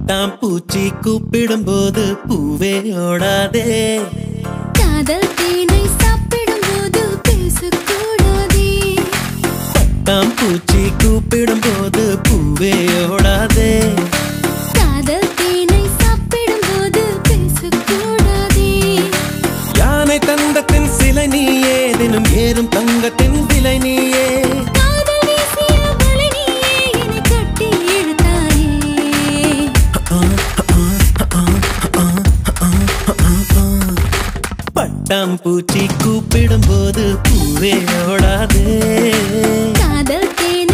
பட்டாம்பூச்சி கூப்பிடும் போது பூவே ஓடாதே காதல் தேனை சாப்பிடும் போது பேசக்கூடாதே பட்டாம்பூச்சி கூப்பிடும் போது பூவே ஓடாதே காதல் தேனை சாப்பிடும் போது பேசக்கூடாதே யானை தந்தத்தின் சிலை நீயே தினம் ஏறும் தங்கத்தின் விலை நீயே காதல் வீசிய வலை நீயே என்னை கட்டி இழுத்தாயே பட்டாம்பூச்சி கூப்பிடும் போது பூவே ஓடாதே காதல் தேனை